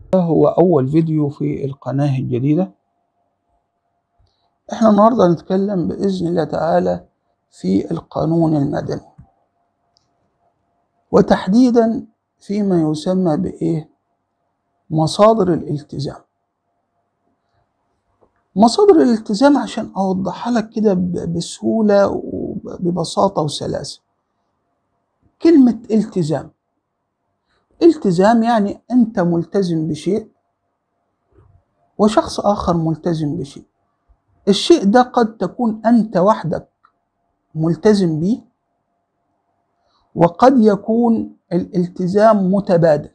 هو أول فيديو في القناة الجديدة احنا النهاردة هنتكلم بإذن الله تعالى في القانون المدني وتحديدا فيما يسمى بإيه مصادر الالتزام مصادر الالتزام عشان أوضحها لك كده بسهولة وببساطة وسلاسة كلمة التزام التزام يعني أنت ملتزم بشيء وشخص آخر ملتزم بشيء الشيء ده قد تكون أنت وحدك ملتزم به وقد يكون الالتزام متبادل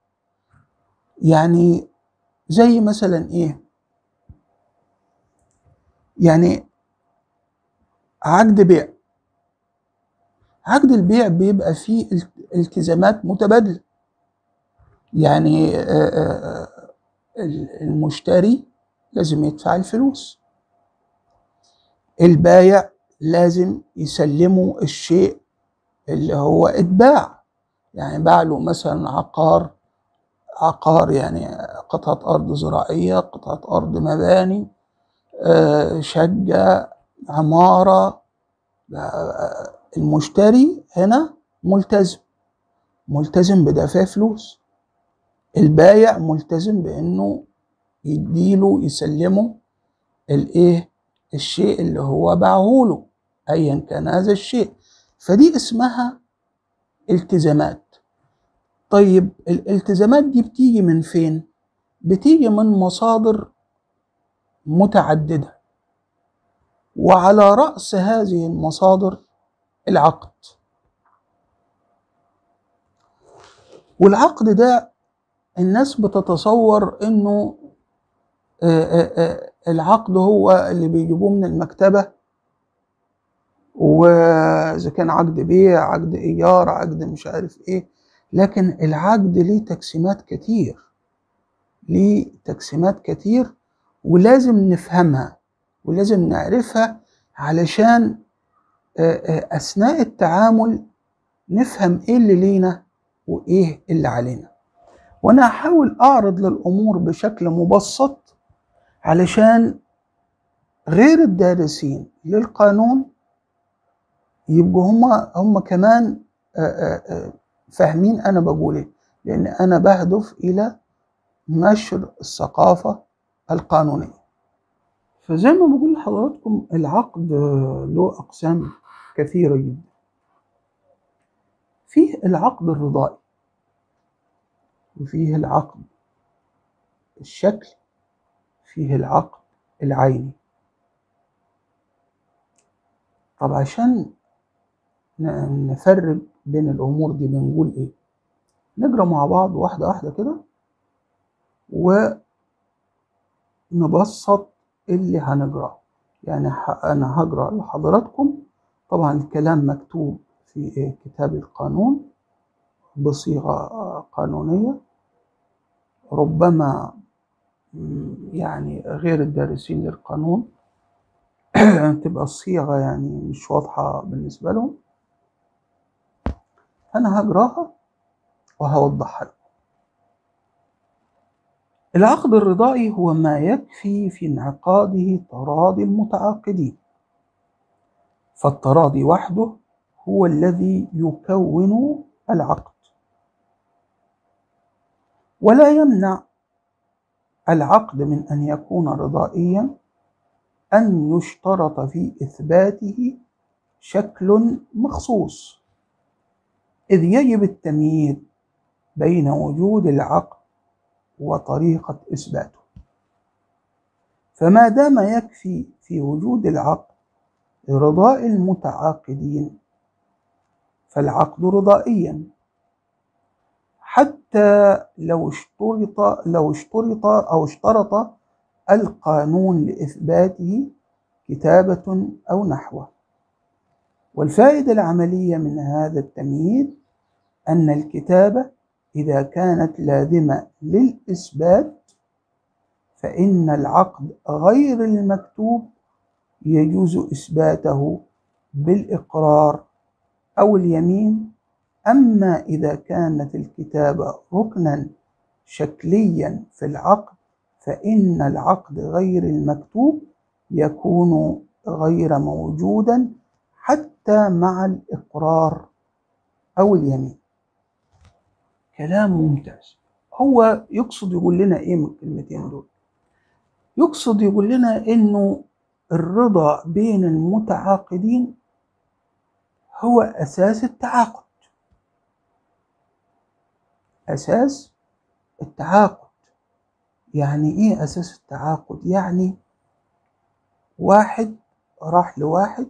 يعني زي مثلا ايه يعني عقد بيع عقد البيع بيبقى فيه التزامات متبادله يعني المشتري لازم يدفع الفلوس البايع لازم يسلمه الشيء اللي هو اتباع يعني باع له مثلا عقار عقار يعني قطعة أرض زراعية قطعة أرض مباني شقة عمارة المشتري هنا ملتزم ملتزم بدفع فلوس البايع ملتزم بانه يديله يسلمه الايه الشيء اللي هو باعه له ايا كان هذا الشيء فدي اسمها التزامات طيب الالتزامات دي بتيجي من فين بتيجي من مصادر متعدده وعلى راس هذه المصادر العقد والعقد ده الناس بتتصور انه العقد هو اللي بيجيبوه من المكتبة وإذا كان عقد بيع عقد إيجار عقد مش عارف إيه لكن العقد ليه تقسيمات كتير ليه تقسيمات كتير ولازم نفهمها ولازم نعرفها علشان أثناء التعامل نفهم إيه اللي لينا وإيه اللي علينا وانا هحاول اعرض للامور بشكل مبسط علشان غير الدارسين للقانون يبقوا هما هما كمان فاهمين انا بقول ايه لان انا بهدف الى نشر الثقافه القانونيه فزي ما بقول لحضراتكم العقد له اقسام كثيره جدا فيه العقد الرضائي وفيه العقد الشكل فيه العقد العيني طب عشان نفرق بين الأمور دي بنقول إيه نقرأ مع بعض واحدة واحدة كده ونبسط اللي هنقراه يعني أنا هقرأ لحضراتكم طبعا الكلام مكتوب في كتاب القانون بصيغة قانونية ربما يعني غير الدارسين للقانون تبقى الصيغة يعني مش واضحة بالنسبة لهم أنا هقراها وهوضحها لكم العقد الرضائي هو ما يكفي في انعقاده تراضي المتعاقدين فالتراضي وحده هو الذي يكون العقد ولا يمنع العقد من ان يكون رضائيا ان يشترط في اثباته شكل مخصوص اذ يجب التمييز بين وجود العقد وطريقه اثباته فما دام يكفي في وجود العقد رضاء المتعاقدين فالعقد رضائيا حتى لو اشترط لو اشترط او اشترط القانون لاثباته كتابه او نحوه والفائده العمليه من هذا التمييز ان الكتابه اذا كانت لازمه للاثبات فان العقد غير المكتوب يجوز اثباته بالاقرار او اليمين أما إذا كانت الكتابة ركنا شكليا في العقد فإن العقد غير المكتوب يكون غير موجودا حتى مع الإقرار أو اليمين كلام ممتاز هو يقصد يقول لنا إيه من الكلمتين دول يقصد يقول لنا إنه الرضا بين المتعاقدين هو أساس التعاقد أساس التعاقد يعني إيه أساس التعاقد؟ يعني واحد راح لواحد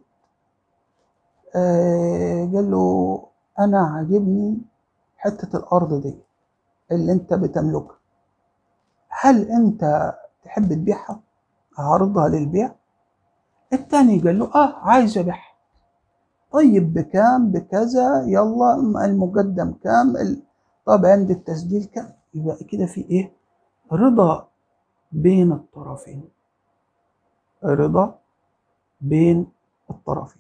آه قال له أنا عاجبني حتة الأرض دي اللي أنت بتملكها هل أنت تحب تبيعها؟ أعرضها للبيع؟ التاني قال له آه عايز أبيعها طيب بكام بكذا يلا المقدم كام ال... طب عند التسجيل كام يبقى كده في ايه رضا بين الطرفين رضا بين الطرفين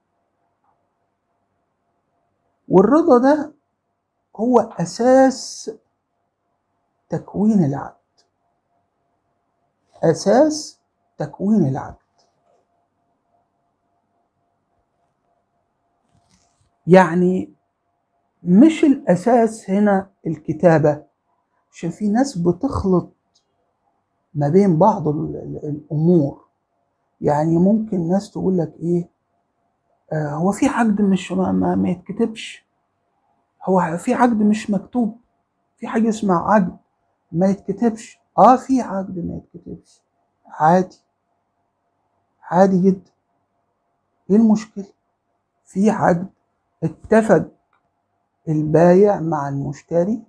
والرضا ده هو اساس تكوين العقد اساس تكوين العقد يعني مش الأساس هنا الكتابة عشان في ناس بتخلط ما بين بعض الأمور يعني ممكن ناس تقول لك إيه آه هو في عقد مش ما, ما, ما يتكتبش هو في عقد مش مكتوب في حاجة اسمها عقد ما يتكتبش اه في عقد ما يتكتبش عادي عادي جدا ايه المشكلة في عقد اتفق البايع مع المشتري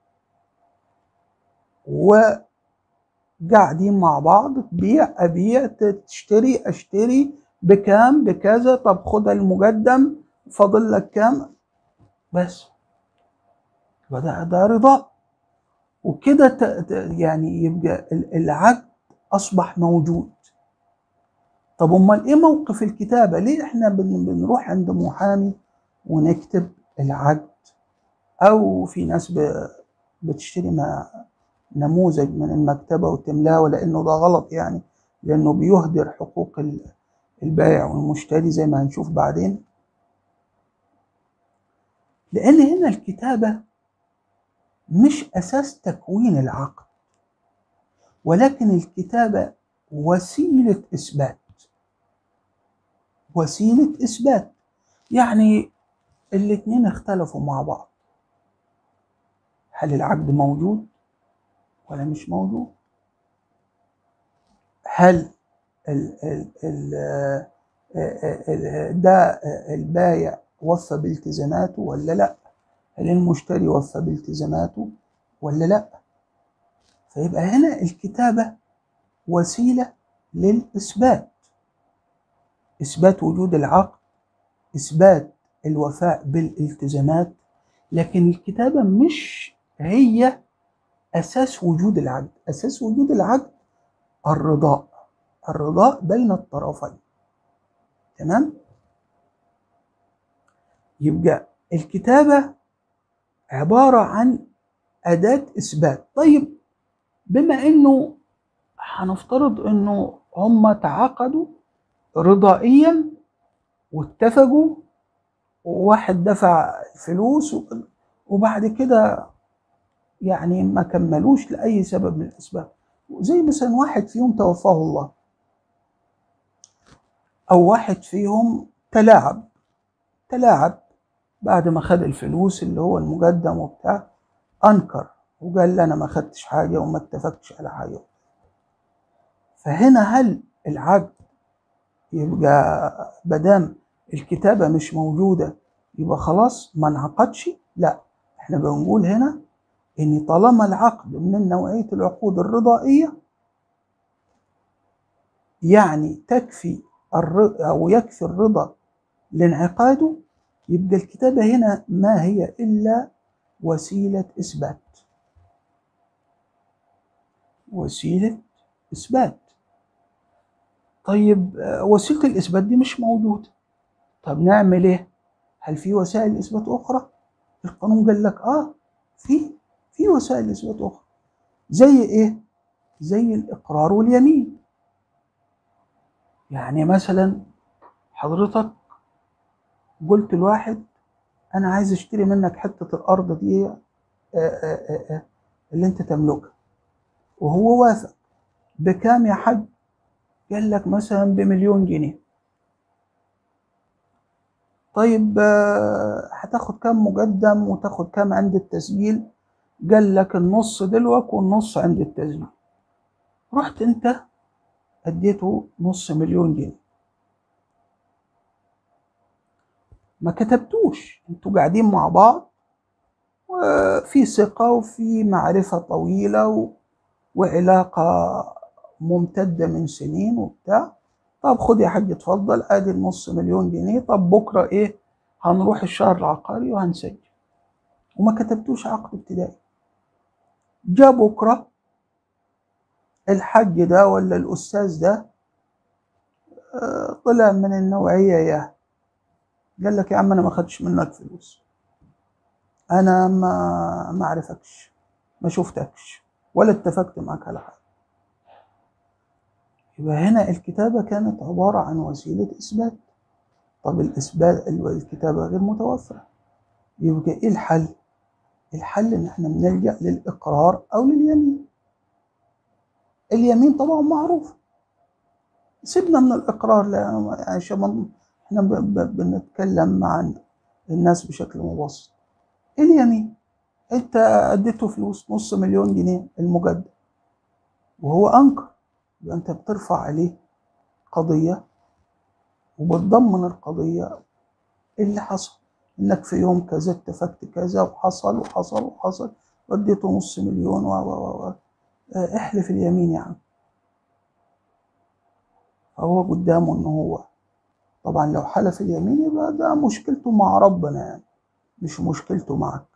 وقاعدين مع بعض تبيع ابيع تشتري اشتري بكام بكذا طب خد المقدم فاضل لك كام بس وده ده رضا وكده يعني يبقى العقد اصبح موجود طب امال ايه موقف الكتابه ليه احنا بنروح عند محامي ونكتب العقد او في ناس بتشتري ما نموذج من المكتبة وتملاه ولأنه ده غلط يعني لأنه بيهدر حقوق البائع والمشتري زي ما هنشوف بعدين لأن هنا الكتابة مش أساس تكوين العقد ولكن الكتابة وسيلة إثبات وسيلة إثبات يعني الاتنين اختلفوا مع بعض هل العقد موجود ولا مش موجود هل ال ال ال ده البايع وفى بالتزاماته ولا لا هل المشتري وفى بالتزاماته ولا لا فيبقى هنا الكتابة وسيلة للإثبات إثبات وجود العقد إثبات الوفاء بالالتزامات لكن الكتابة مش هي أساس وجود العقد أساس وجود العقد الرضاء الرضاء بين الطرفين تمام يبقى الكتابة عبارة عن أداة إثبات طيب بما إنه هنفترض إنه هم تعاقدوا رضائيا واتفقوا وواحد دفع فلوس وبعد كده يعني ما كملوش لأي سبب من الأسباب زي مثلا واحد فيهم توفاه الله أو واحد فيهم تلاعب تلاعب بعد ما خد الفلوس اللي هو المقدم وبتاع أنكر وقال لي أنا ما خدتش حاجة وما اتفقتش على حاجة فهنا هل العقد يبقى بدام الكتابة مش موجودة يبقى خلاص ما انعقدش لا احنا بنقول هنا ان طالما العقد من نوعية العقود الرضائية يعني تكفي او يكفي الرضا لانعقاده يبقى الكتابة هنا ما هي الا وسيلة اثبات وسيلة اثبات طيب وسيلة الاثبات دي مش موجودة طب نعمل ايه هل في وسائل اثبات اخرى القانون قال لك اه في في وسائل اثبات اخرى زي ايه زي الاقرار واليمين يعني مثلا حضرتك قلت لواحد انا عايز اشتري منك حته الارض دي آه، آه، آه، اللي انت تملكها وهو وافق بكام يا حاج قال لك مثلا بمليون جنيه طيب هتاخد كام مقدم وتاخد كام عند التسجيل قال لك النص دلوك والنص عند التسجيل رحت انت اديته نص مليون جنيه ما كتبتوش انتوا قاعدين مع بعض وفي ثقة وفي معرفة طويلة و... وعلاقة ممتدة من سنين وبتاع طب خد يا حاج اتفضل ادي النص مليون جنيه طب بكرة ايه هنروح الشهر العقاري وهنسجل وما كتبتوش عقد ابتدائي جاء بكرة الحج ده ولا الأستاذ ده آه، طلع من النوعية يا قال لك يا عم أنا ما خدش منك فلوس أنا ما ما أعرفكش ما شفتكش ولا اتفقت معك على حاجة يبقى هنا الكتابة كانت عبارة عن وسيلة إثبات طب الإثبات الكتابة غير متوفرة يبقى إيه الحل؟ الحل إن إحنا بنلجأ للإقرار أو لليمين اليمين طبعا معروف سيبنا من الإقرار عشان إحنا بنتكلم مع الناس بشكل مبسط اليمين أنت أديته فلوس نص مليون جنيه المجدد وهو أنكر يبقى أنت بترفع عليه قضية وبتضمن القضية اللي حصل انك في يوم كذا اتفقت كذا وحصل وحصل وحصل وديته نص مليون و و و احلف اليمين يا عم فهو قدامه ان هو طبعا لو حلف اليمين يبقى ده مشكلته مع ربنا يعني مش مشكلته معك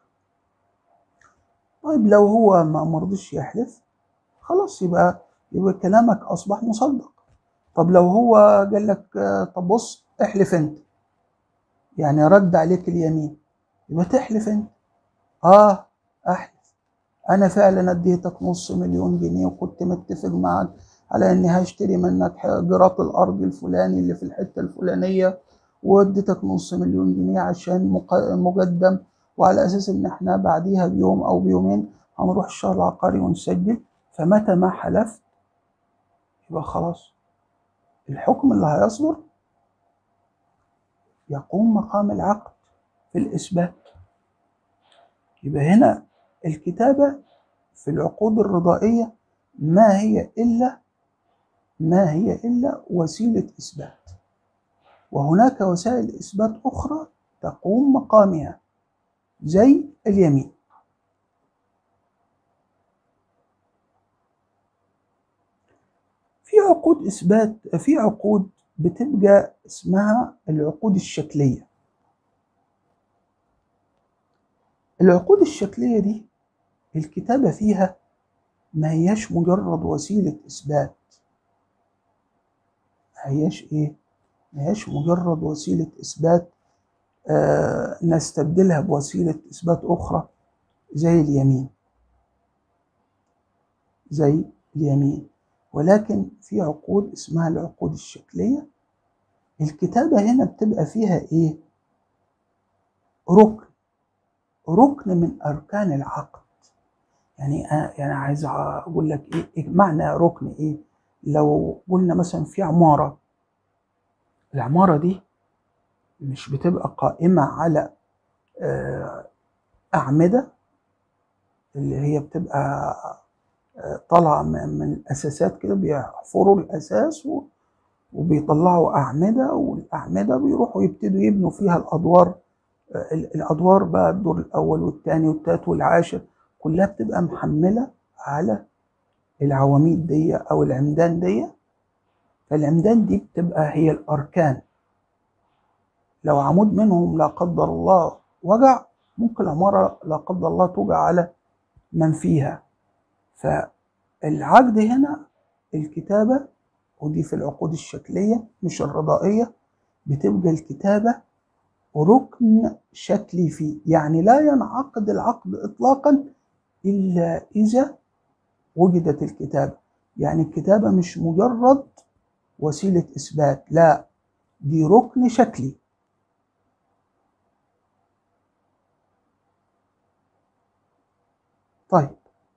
طيب لو هو ما مرضيش يحلف خلاص يبقى يبقى كلامك اصبح مصدق طب لو هو قال لك طب بص احلف انت يعني رد عليك اليمين يبقى تحلف انت اه احلف انا فعلا اديتك نص مليون جنيه وكنت متفق معك على اني هشتري منك جرات الارض الفلاني اللي في الحته الفلانيه واديتك نص مليون جنيه عشان مقدم وعلى اساس ان احنا بعديها بيوم او بيومين هنروح الشهر العقاري ونسجل فمتى ما حلفت يبقى خلاص الحكم اللي هيصدر يقوم مقام العقد في الإثبات يبقى هنا الكتابة في العقود الرضائية ما هي إلا ما هي إلا وسيلة إثبات وهناك وسائل إثبات أخرى تقوم مقامها زي اليمين في عقود إثبات في عقود بتبقى اسمها العقود الشكلية العقود الشكلية دي الكتابة فيها ما هياش مجرد وسيلة إثبات ما هياش إيه؟ ما هياش مجرد وسيلة إثبات آه نستبدلها بوسيلة إثبات أخرى زي اليمين زي اليمين ولكن في عقود اسمها العقود الشكلية الكتابة هنا بتبقى فيها إيه؟ ركن ركن من أركان العقد يعني أنا يعني عايز أقول لك إيه, إيه معنى ركن إيه؟ لو قلنا مثلا في عمارة العمارة دي مش بتبقى قائمة على آه، أعمدة اللي هي بتبقى طالعه من الاساسات كده بيحفروا الاساس وبيطلعوا اعمده والاعمده بيروحوا يبتدوا يبنوا فيها الادوار الادوار بقى الدور الاول والثاني والثالث والعاشر كلها بتبقى محمله على العواميد دي او العمدان دي فالعمدان دي بتبقى هي الاركان لو عمود منهم لا قدر الله وجع ممكن العماره لا قدر الله توجع على من فيها فالعقد هنا الكتابة ودي في العقود الشكلية مش الرضائية بتبقى الكتابة ركن شكلي فيه يعني لا ينعقد العقد إطلاقا إلا إذا وجدت الكتابة يعني الكتابة مش مجرد وسيلة إثبات لا دي ركن شكلي طيب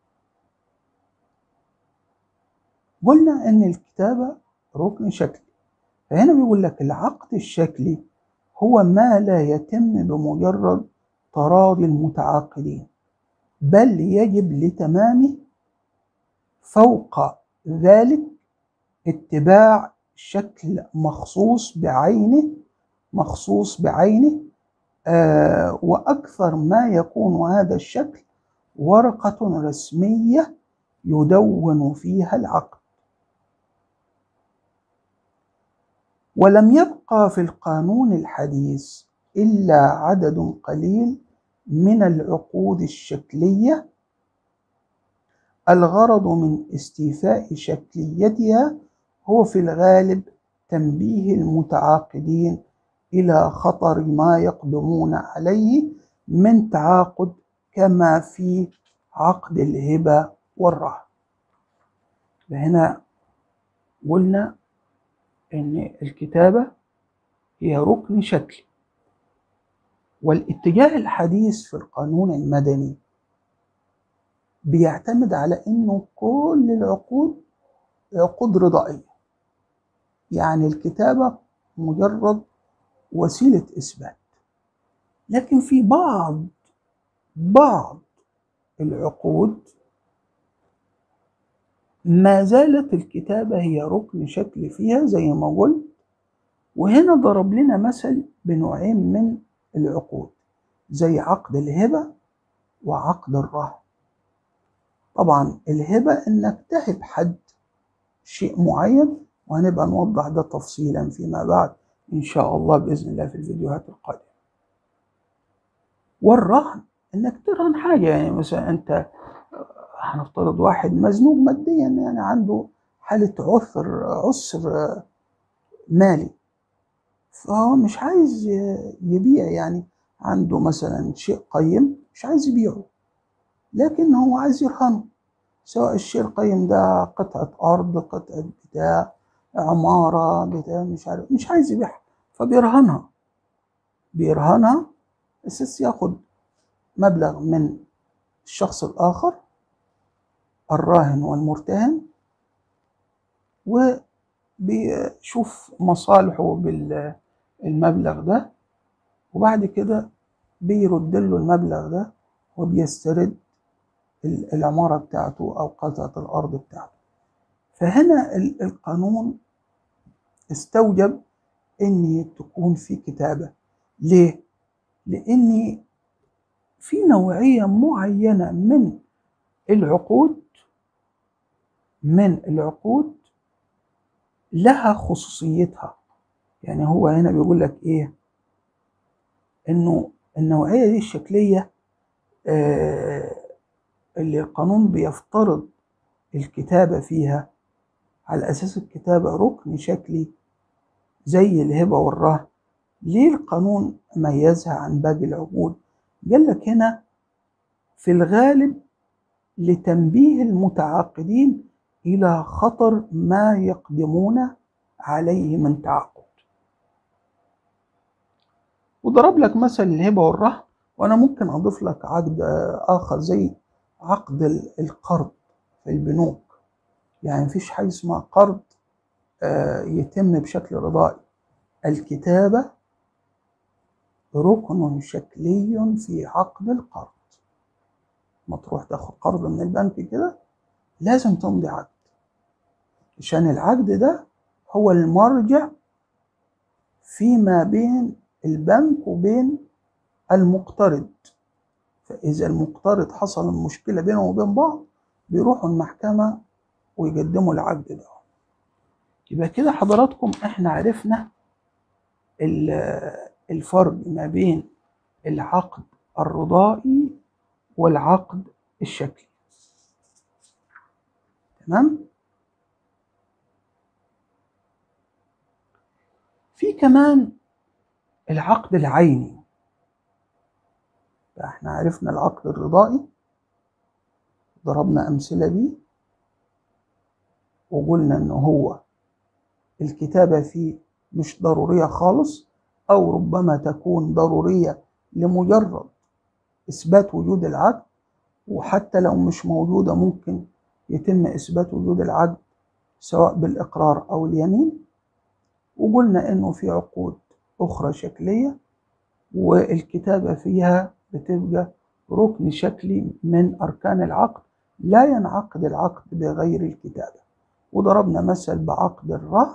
قلنا ان الكتابة ركن شكلي فهنا بيقول لك العقد الشكلي هو ما لا يتم بمجرد تراضي المتعاقدين بل يجب لتمامه فوق ذلك اتباع شكل مخصوص بعينه مخصوص بعينه آه وأكثر ما يكون هذا الشكل ورقة رسمية يدون فيها العقد ولم يبقى في القانون الحديث إلا عدد قليل من العقود الشكلية الغرض من استيفاء شكليتها هو في الغالب تنبيه المتعاقدين إلى خطر ما يقدمون عليه من تعاقد كما في عقد الهبة والرهن فهنا قلنا ان الكتابة هي ركن شكلي والاتجاه الحديث في القانون المدني بيعتمد على انه كل العقود عقود رضائية يعني الكتابة مجرد وسيلة إثبات لكن في بعض بعض العقود ما زالت الكتابة هي ركن شكل فيها زي ما قلت وهنا ضرب لنا مثل بنوعين من العقود زي عقد الهبة وعقد الرهن طبعا الهبة انك تهب حد شيء معين وهنبقى نوضح ده تفصيلا فيما بعد ان شاء الله باذن الله في الفيديوهات القادمة والرهن انك ترهن حاجة يعني مثلا انت هنفترض واحد مزنوق ماديا يعني عنده حالة عثر عسر مالي فهو مش عايز يبيع يعني عنده مثلا شيء قيم مش عايز يبيعه لكن هو عايز يرهنه سواء الشيء القيم ده قطعة أرض قطعة بتاع عمارة بتاع مش عارف مش عايز يبيعها فبيرهنها بيرهنها أساس ياخد مبلغ من الشخص الآخر الراهن والمرتهن وبيشوف مصالحه بالمبلغ ده وبعد كده بيرد له المبلغ ده وبيسترد العمارة بتاعته أو قطعة الأرض بتاعته فهنا القانون استوجب ان تكون في كتابة ليه؟ لان في نوعية معينة من العقود من العقود لها خصوصيتها يعني هو هنا بيقول لك ايه انه النوعية دي الشكلية آه اللي القانون بيفترض الكتابة فيها على أساس الكتابة ركن شكلي زي الهبة والرهن ليه القانون ميزها عن باقي العقود قال لك هنا في الغالب لتنبيه المتعاقدين إلى خطر ما يقدمون عليه من تعاقد وضرب لك مثل الهبة والرهن وأنا ممكن أضيف لك عقد آخر زي عقد القرض في البنوك يعني مفيش حاجة اسمها قرض يتم بشكل رضائي الكتابة ركن شكلي في عقد القرض ما تروح تاخد قرض من البنك كده لازم تمضي عقد عشان العقد ده هو المرجع فيما بين البنك وبين المقترض فإذا المقترض حصل مشكلة بينهم وبين بعض بيروحوا المحكمة ويقدموا العقد ده يبقى كده حضراتكم احنا عرفنا الفرق ما بين العقد الرضائي والعقد الشكلي تمام في كمان العقد العيني احنا عرفنا العقد الرضائي ضربنا امثله بيه وقلنا ان هو الكتابة فيه مش ضرورية خالص او ربما تكون ضرورية لمجرد اثبات وجود العقد وحتى لو مش موجودة ممكن يتم اثبات وجود العقد سواء بالاقرار او اليمين وقلنا انه في عقود اخرى شكلية والكتابة فيها بتبقى ركن شكلي من أركان العقد لا ينعقد العقد بغير الكتابة وضربنا مثل بعقد الرهن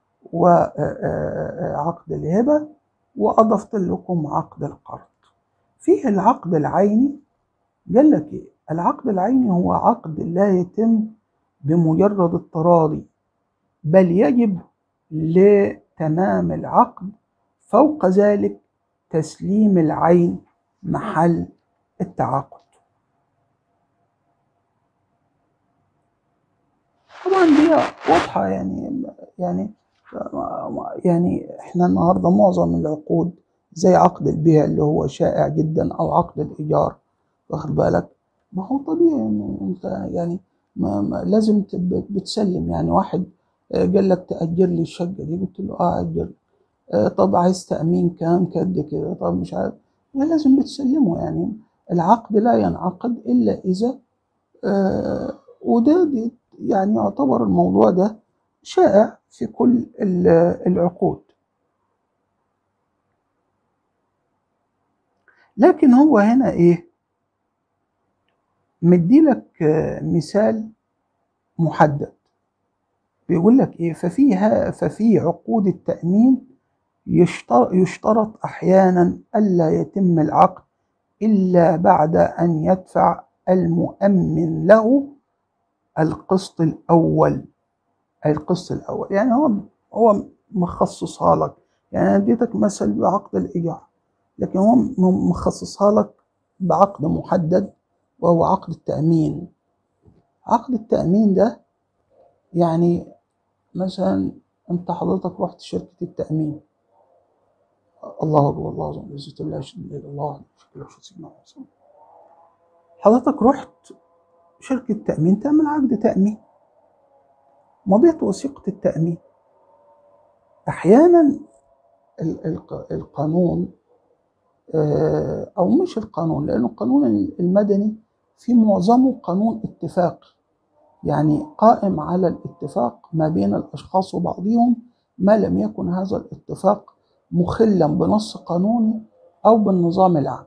وعقد الهبة وأضفت لكم عقد القرض فيه العقد العيني قال لك إيه؟ العقد العيني هو عقد لا يتم بمجرد التراضي بل يجب لتمام العقد فوق ذلك تسليم العين محل التعاقد طبعا دي واضحة يعني يعني يعني احنا النهارده معظم العقود زي عقد البيع اللي هو شائع جدا او عقد الايجار واخد بالك ما هو طبيعي انه انت يعني ما ما لازم تب- بتسلم يعني واحد آه، قال لك تأجر لي الشقة دي قلت له اه أجر آه، طب عايز تأمين كام قد كده طب مش عارف لا لازم بتسلمه يعني العقد لا ينعقد إلا إذا آه وده دي يعني يعتبر الموضوع ده شائع في كل ال- العقود لكن هو هنا ايه مديلك آه، مثال محدد بيقول لك ايه ففيها ففي عقود التأمين يشترط, يشترط احيانا الا يتم العقد الا بعد ان يدفع المؤمن له القسط الاول القسط الاول يعني هو هو مخصصها لك يعني انا اديتك مثل بعقد الايجار لكن هو م- مخصصها لك بعقد محدد وهو عقد التأمين عقد التأمين ده يعني مثلا انت حضرتك رحت شركة التأمين الله أكبر الله أعظم عزة الله شديد الله أعلم شكله شو سيدنا محمد. حضرتك رحت شركة تأمين تعمل عقد تأمين مضيت وثيقة التأمين أحيانا ال- الق- القانون آه، أو مش القانون لأنه القانون المدني في معظمه قانون اتفاقي يعني قائم على الاتفاق ما بين الأشخاص وبعضهم ما لم يكن هذا الاتفاق مخلا بنص قانوني أو بالنظام العام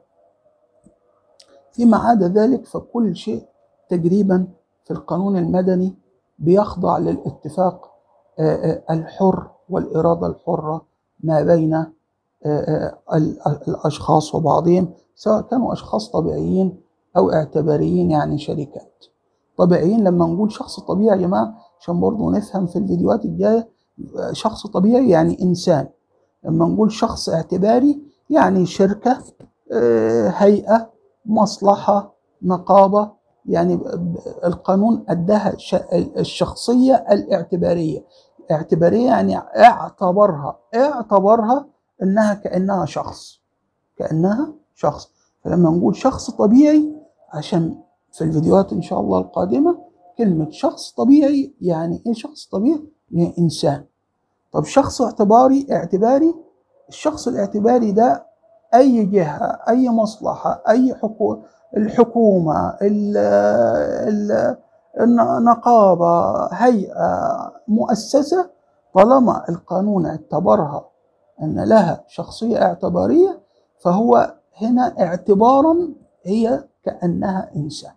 فيما عدا ذلك فكل شيء تقريبا في القانون المدني بيخضع للاتفاق آه، آه، الحر والإرادة الحرة ما بين آه، آه، ال- الأشخاص وبعضهم سواء كانوا أشخاص طبيعيين أو اعتباريين يعني شركات طبيعيين لما نقول شخص طبيعي يا جماعة عشان برضه نفهم في الفيديوهات الجاية آه، شخص طبيعي يعني إنسان لما نقول شخص اعتباري يعني شركة آه، هيئة مصلحة نقابة يعني ب- ب- القانون أداها ش- الشخصية الاعتبارية اعتبارية يعني اعتبرها اعتبرها انها كأنها شخص كأنها شخص فلما نقول شخص طبيعي عشان في الفيديوهات ان شاء الله القادمة كلمة شخص طبيعي يعني ايه شخص طبيعي؟ يعني انسان طب شخص اعتباري اعتباري الشخص الاعتباري ده اي جهة اي مصلحة اي حكو الحكومة ال ال النقابة هيئة مؤسسة طالما القانون اعتبرها أن لها شخصية اعتبارية فهو هنا اعتبارا هي كأنها إنسان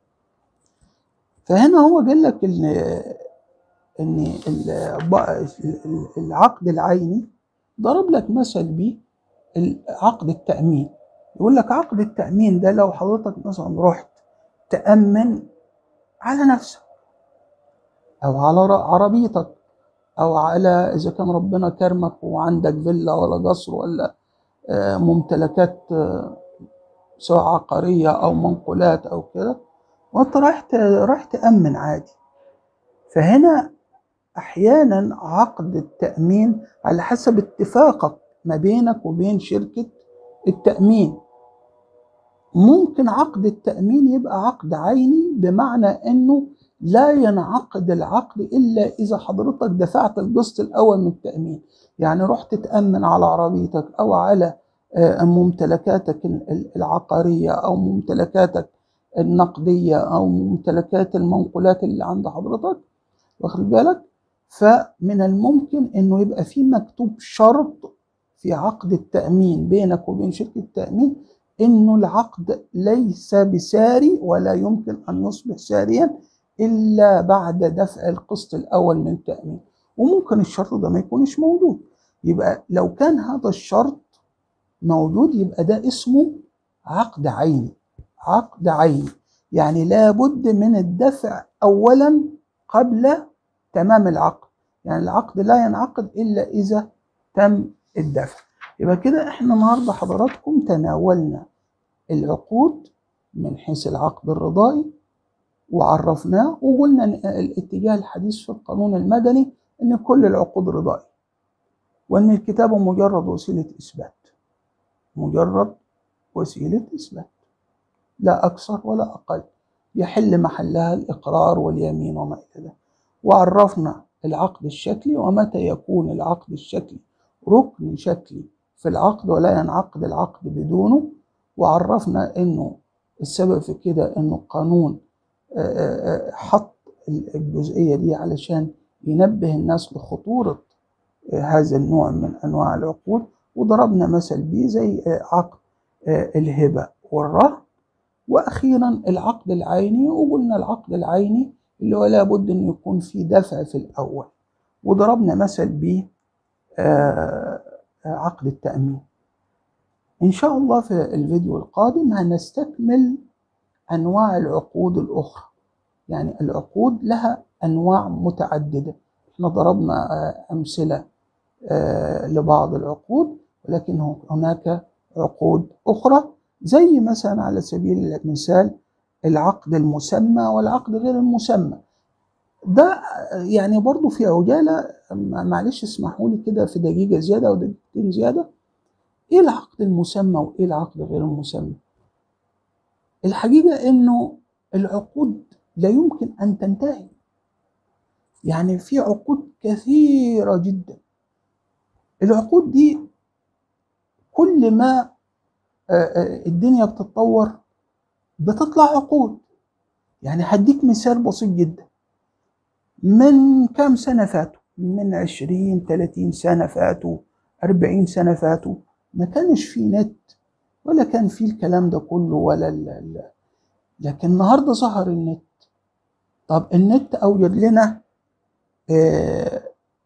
فهنا هو قال لك إن إن ال- العقد العيني ضرب لك مثل بيه عقد التأمين يقول لك عقد التأمين ده لو حضرتك مثلا رحت تأمن على نفسك أو على ر- عربيتك أو على إذا كان ربنا كرمك وعندك فيلا ولا قصر ولا آه، ممتلكات آه، سواء عقارية أو منقولات أو كده وأنت رايح ت- رايح تأمن عادي فهنا أحيانا عقد التأمين على حسب اتفاقك ما بينك وبين شركة التأمين ممكن عقد التأمين يبقى عقد عيني بمعنى إنه لا ينعقد العقد الا اذا حضرتك دفعت القسط الاول من التامين يعني رحت تامن على عربيتك او على آه، ممتلكاتك ال- العقاريه او ممتلكاتك النقديه او ممتلكات المنقولات اللي عند حضرتك واخد بالك فمن الممكن انه يبقى في مكتوب شرط في عقد التامين بينك وبين شركه التامين انه العقد ليس بساري ولا يمكن ان يصبح ساريا الا بعد دفع القسط الاول من التامين وممكن الشرط ده ما يكونش موجود يبقى لو كان هذا الشرط موجود يبقى ده اسمه عقد عيني عقد عيني يعني لابد من الدفع اولا قبل تمام العقد يعني العقد لا ينعقد الا اذا تم الدفع يبقى كده احنا النهارده حضراتكم تناولنا العقود من حيث العقد الرضائي وعرفناه وقلنا ان الاتجاه الحديث في القانون المدني ان كل العقود رضائيه وان الكتابه مجرد وسيله اثبات مجرد وسيله اثبات لا اكثر ولا اقل يحل محلها الاقرار واليمين وما الى ذلك وعرفنا العقد الشكلي ومتى يكون العقد الشكلي ركن شكلي في العقد ولا ينعقد العقد بدونه وعرفنا انه السبب في كده انه القانون آه، آه، حط الجزئية دي علشان ينبه الناس لخطورة آه، هذا النوع من انواع العقود وضربنا مثل بيه زي آه، عقد آه، الهبة والرهن واخيرا العقد العيني وقلنا العقد العيني اللي هو لابد انه يكون فيه دفع في الاول وضربنا مثل بيه آه، آه، عقد التأمين إن شاء الله في الفيديو القادم هنستكمل أنواع العقود الأخرى يعني العقود لها أنواع متعددة احنا ضربنا آه، أمثلة آه، لبعض العقود ولكن هو- هناك عقود أخرى زي مثلا على سبيل المثال العقد المسمى والعقد غير المسمى ده يعني برضو في عجالة معلش اسمحوا لي كده في دقيقة زيادة أو دقيقتين زيادة إيه العقد المسمى وإيه العقد غير المسمى؟ الحقيقة إنه العقود لا يمكن أن تنتهي يعني في عقود كثيرة جدا العقود دي كل ما آه، آه، الدنيا بتتطور بتطلع عقود يعني هديك مثال بسيط جدا من كام سنة فاتوا من عشرين تلاتين سنة فاتوا أربعين سنة فاتوا ما كانش في نت ولا كان في الكلام ده كله ولا ال ال لكن النهارده ظهر النت طب النت أوجد لنا آه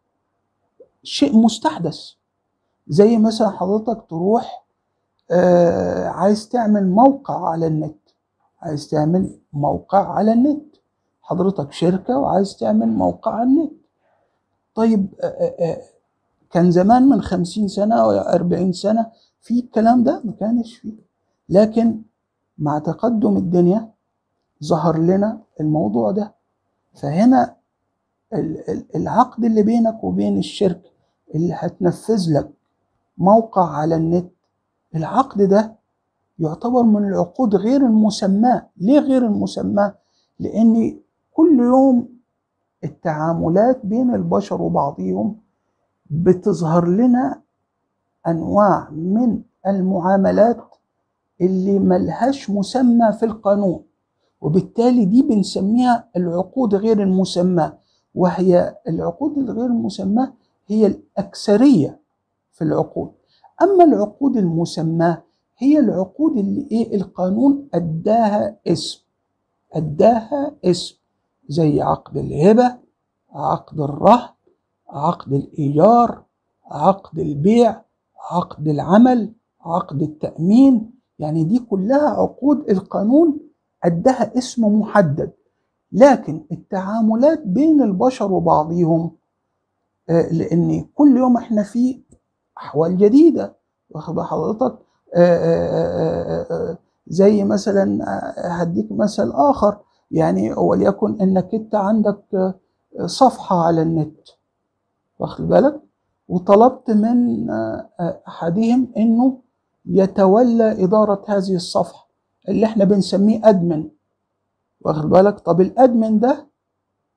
شيء مستحدث زي مثلا حضرتك تروح آه عايز تعمل موقع على النت عايز تعمل موقع على النت حضرتك شركة وعايز تعمل موقع على النت طيب آه، آه، آه، كان زمان من خمسين سنة أو أربعين سنة في الكلام ده ما كانش فيه لكن مع تقدم الدنيا ظهر لنا الموضوع ده فهنا ال- ال- العقد اللي بينك وبين الشركة اللي هتنفذ لك موقع على النت العقد ده يعتبر من العقود غير المسماة ليه غير المسماة لأن كل يوم التعاملات بين البشر وبعضهم بتظهر لنا أنواع من المعاملات اللي ملهاش مسمى في القانون وبالتالي دي بنسميها العقود غير المسماة وهي العقود الغير المسماة هي الأكثرية في العقود أما العقود المسماة هي العقود اللي إيه القانون أداها اسم أداها اسم زي عقد الهبة عقد الرهن عقد الإيجار عقد البيع عقد العمل عقد التأمين يعني دي كلها عقود القانون أداها اسم محدد لكن التعاملات بين البشر وبعضهم آه، لأن كل يوم احنا في أحوال جديدة واخد بال حضرتك آه، آه، آه، آه، زي مثلا آه، هديك مثل آخر يعني وليكن إنك أنت عندك آه، صفحة على النت واخد بالك وطلبت من آه، آه، أحدهم إنه يتولى إدارة هذه الصفحة اللي احنا بنسميه أدمن واخد بالك طب الأدمن ده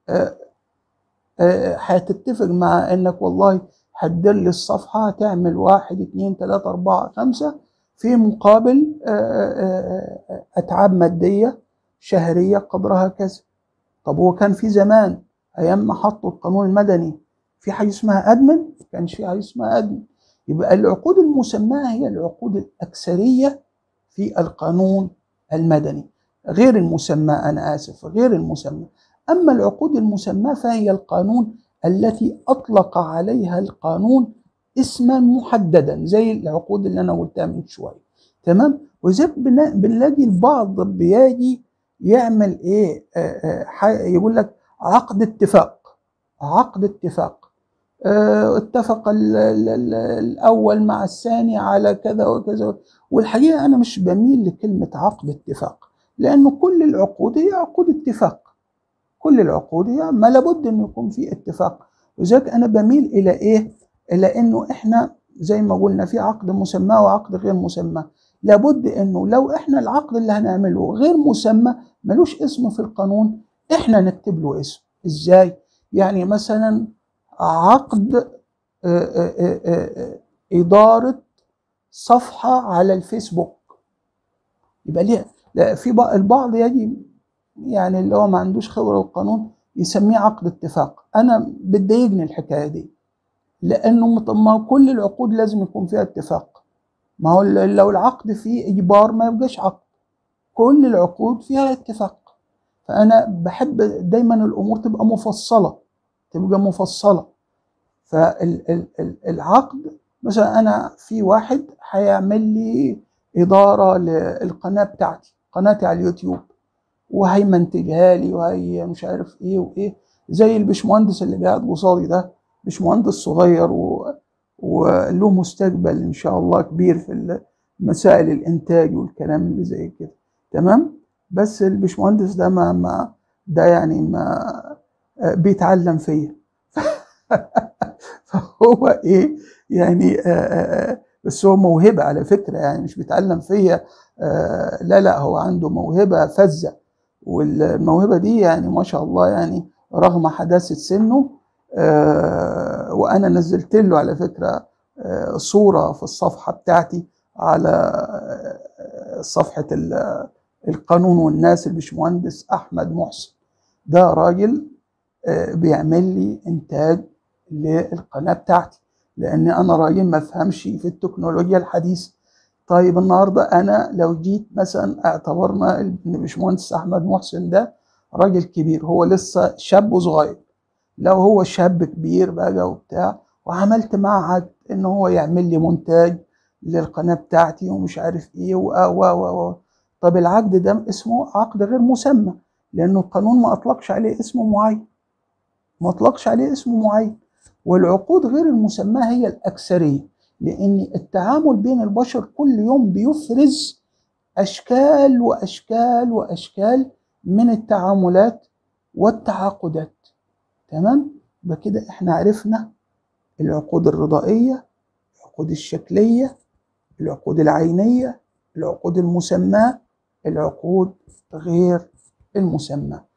آه، آه، هتتفق مع انك والله هتدير لي الصفحة هتعمل واحد اتنين تلاتة أربعة خمسة في مقابل آه، آه، آه، أتعاب مادية شهرية قدرها كذا طب هو كان في زمان أيام ما حطوا القانون المدني في حاجة اسمها أدمن كانش في حاجة اسمها أدمن يبقى العقود المسماة هي العقود الأكثرية في القانون المدني غير المسمى أنا آسف غير المسمى أما العقود المسماة فهي القانون التي أطلق عليها القانون اسما محددا زي العقود اللي أنا قلتها من شوية تمام وزيك بنا- بنلاقي البعض بيجي يعمل إيه آه، آه، ح- يقول لك عقد اتفاق عقد اتفاق آه، اتفق ال- ال- ال- الأول مع الثاني على كذا وكذا والحقيقة أنا مش بميل لكلمة عقد اتفاق لأنه كل العقود هي عقود اتفاق كل العقود هي ما لابد أن يكون في اتفاق وذلك أنا بميل إلى إيه؟ إلى أنه إحنا زي ما قلنا في عقد مسمى وعقد غير مسمى لابد أنه لو إحنا العقد اللي هنعمله غير مسمى ملوش اسم في القانون إحنا نكتب له اسم إزاي؟ يعني مثلا عقد آه، آه، آه، آه، إدارة صفحة على الفيسبوك يبقى ليه لا في بع- البعض يجي يعني اللي هو ما عندوش خبرة بالقانون يسميه عقد اتفاق أنا بتضايقني الحكاية دي لأنه طب ما كل العقود لازم يكون فيها اتفاق ما هو ل- لو العقد فيه إجبار ما يبقاش عقد كل العقود فيها اتفاق فأنا بحب دايما الأمور تبقى مفصلة تبقى مفصلة فالعقد مثلا أنا في واحد هيعمل لي إدارة للقناة بتاعتي قناتي على اليوتيوب وهيمنتجها لي وهي مش عارف ايه وايه زي البشمهندس اللي قاعد قصادي ده بشمهندس صغير و... وله مستقبل ان شاء الله كبير في مسائل الانتاج والكلام اللي زي كده تمام بس البشمهندس ده ما ما ده يعني ما آه، بيتعلم فيا فهو ايه يعني آه، آه، آه، بس هو موهبة على فكرة يعني مش بيتعلم فيا آه، لا لا هو عنده موهبة فذة والموهبة دي يعني ما شاء الله يعني رغم حداثة سنه آه، وأنا نزلت له على فكرة آه، صورة في الصفحة بتاعتي على آه، صفحة ال- القانون والناس البشمهندس أحمد محسن ده راجل آه، بيعمل لي إنتاج للقناة بتاعتي لأن أنا راجل ما فهمش في التكنولوجيا الحديثة طيب النهارده انا لو جيت مثلا اعتبرنا ان باشمهندس احمد محسن ده راجل كبير هو لسه شاب وصغير لو هو شاب كبير بقى وبتاع وعملت معاه عقد ان هو يعمل لي مونتاج للقناه بتاعتي ومش عارف ايه و و و و طب العقد ده اسمه عقد غير مسمى لانه القانون ما اطلقش عليه اسم معين ما اطلقش عليه اسم معين والعقود غير المسماه هي الاكثريه لان التعامل بين البشر كل يوم بيفرز اشكال واشكال واشكال من التعاملات والتعاقدات تمام يبقى كده احنا عرفنا العقود الرضائيه العقود الشكليه العقود العينيه العقود المسماه العقود غير المسماه